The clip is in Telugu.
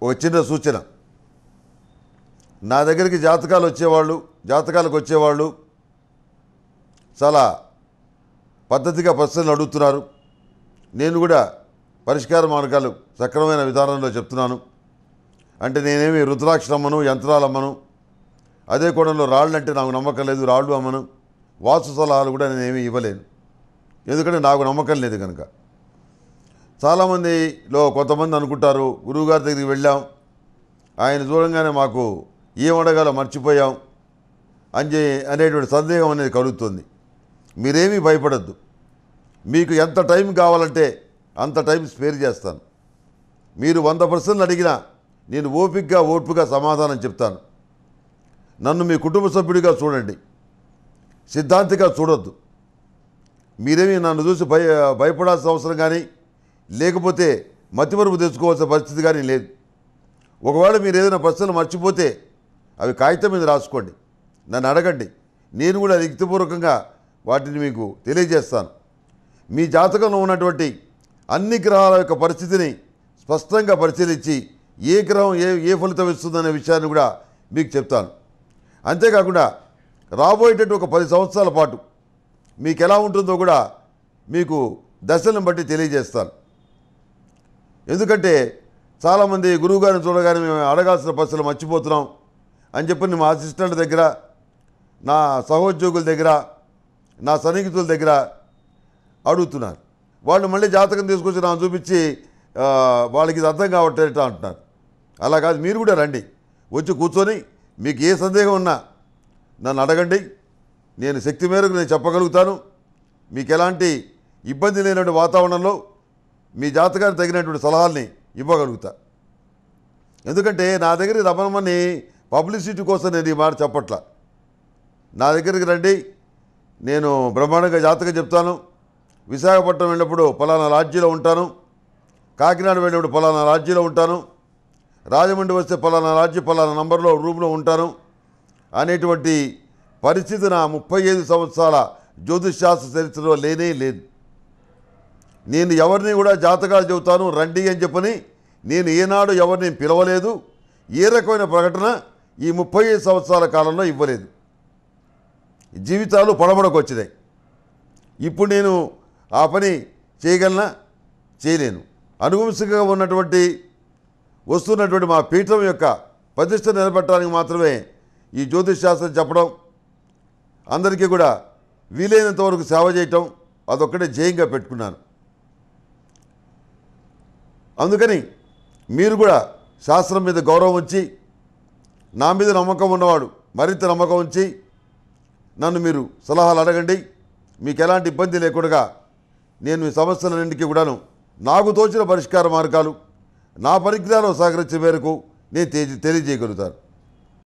ఒక చిన్న సూచన నా దగ్గరికి జాతకాలు వచ్చేవాళ్ళు జాతకాలకు వచ్చేవాళ్ళు చాలా పద్ధతిగా ప్రశ్నలు అడుగుతున్నారు నేను కూడా పరిష్కార మార్గాలు సక్రమమైన విధానంలో చెప్తున్నాను అంటే నేనేమి రుద్రాక్షరమ్మను యంత్రాలమ్మను అదే కోణంలో రాళ్ళు అంటే నాకు నమ్మకం లేదు రాళ్ళు అమ్మను వాస్తు సలహాలు కూడా నేనేమి ఇవ్వలేను ఎందుకంటే నాకు నమ్మకం లేదు కనుక చాలామందిలో కొంతమంది అనుకుంటారు గురువుగారి దగ్గరికి వెళ్ళాం ఆయన చూడంగానే మాకు ఏం అడగాలో మర్చిపోయాం అని అనేటువంటి సందేహం అనేది కలుగుతుంది మీరేమీ భయపడద్దు మీకు ఎంత టైం కావాలంటే అంత టైం స్పేర్ చేస్తాను మీరు వంద పర్సెంట్లు అడిగినా నేను ఓపికగా ఓర్పుగా సమాధానం చెప్తాను నన్ను మీ కుటుంబ సభ్యుడిగా చూడండి సిద్ధాంతిగా చూడొద్దు మీరేమీ నన్ను చూసి భయ భయపడాల్సిన అవసరం కానీ లేకపోతే మతిమరుపు తెచ్చుకోవాల్సిన పరిస్థితి కానీ లేదు ఒకవేళ మీరు ఏదైనా ప్రశ్నలు మర్చిపోతే అవి కాగితం మీద రాసుకోండి నన్ను అడగండి నేను కూడా లిఖితపూర్వకంగా వాటిని మీకు తెలియజేస్తాను మీ జాతకంలో ఉన్నటువంటి అన్ని గ్రహాల యొక్క పరిస్థితిని స్పష్టంగా పరిశీలించి ఏ గ్రహం ఏ ఏ ఫలితం ఇస్తుందనే విషయాన్ని కూడా మీకు చెప్తాను అంతేకాకుండా రాబోయేటట్టు ఒక పది సంవత్సరాల పాటు మీకు ఎలా ఉంటుందో కూడా మీకు దశలను బట్టి తెలియజేస్తాను ఎందుకంటే చాలామంది గురువుగారిని చూడగానే మేము అడగాల్సిన ప్రశ్నలు మర్చిపోతున్నాం అని చెప్పి మా అసిస్టెంట్ దగ్గర నా సహోద్యోగుల దగ్గర నా సన్నిహితుల దగ్గర అడుగుతున్నారు వాళ్ళు మళ్ళీ జాతకం తీసుకొచ్చి నాకు చూపించి ఆ, వాళ్ళకి ఇది అర్థం కావట్లేట అంటున్నారు అలా కాదు మీరు కూడా రండి వచ్చి కూర్చొని మీకు ఏ సందేహం ఉన్నా నన్ను అడగండి నేను శక్తి మేరకు నేను చెప్పగలుగుతాను మీకు ఎలాంటి ఇబ్బంది లేనటువంటి వాతావరణంలో మీ జాతకానికి తగినటువంటి సలహాల్ని ఇవ్వగలుగుతా ఎందుకంటే నా దగ్గరికి రమణమని పబ్లిసిటీ కోసం నేను ఈ మాట చెప్పట్లా నా దగ్గరికి రండి నేను బ్రహ్మాండంగా జాతకం చెప్తాను విశాఖపట్నం వెళ్ళినప్పుడు పలానా రాజ్యంలో ఉంటాను కాకినాడ వెళ్ళినప్పుడు పలానా రాజ్యంలో ఉంటాను రాజమండ్రి వస్తే పలానా రాజ్యం పలానా నంబర్లో రూమ్లో ఉంటాను అనేటువంటి పరిస్థితి నా ముప్పై ఐదు సంవత్సరాల జ్యోతిష్ చరిత్రలో లేనే లేదు నేను ఎవరిని కూడా జాతకాలు చెబుతాను రండి అని చెప్పని నేను ఏనాడు ఎవరిని పిలవలేదు ఏ రకమైన ప్రకటన ఈ ముప్పై ఐదు సంవత్సరాల కాలంలో ఇవ్వలేదు జీవితాలు పడబడకు వచ్చినాయి ఇప్పుడు నేను ఆ పని చేయగలనా చేయలేను అనువంశికంగా ఉన్నటువంటి వస్తున్నటువంటి మా పీఠం యొక్క ప్రతిష్ట నిలబెట్టడానికి మాత్రమే ఈ జ్యోతిష్ శాస్త్రం చెప్పడం అందరికీ కూడా వీలైనంత వరకు సేవ చేయటం అదొక్కటే జయంగా పెట్టుకున్నాను అందుకని మీరు కూడా శాస్త్రం మీద గౌరవం ఉంచి నా మీద నమ్మకం ఉన్నవాడు మరింత నమ్మకం ఉంచి నన్ను మీరు సలహాలు అడగండి మీకు ఎలాంటి ఇబ్బంది లేకుండా నేను మీ సమస్యలన్నింటికీ కూడాను నాకు తోచిన పరిష్కార మార్గాలు నా పరిజ్ఞానం సహకరించే మేరకు నేను తె- తెలియజేయగలుగుతాను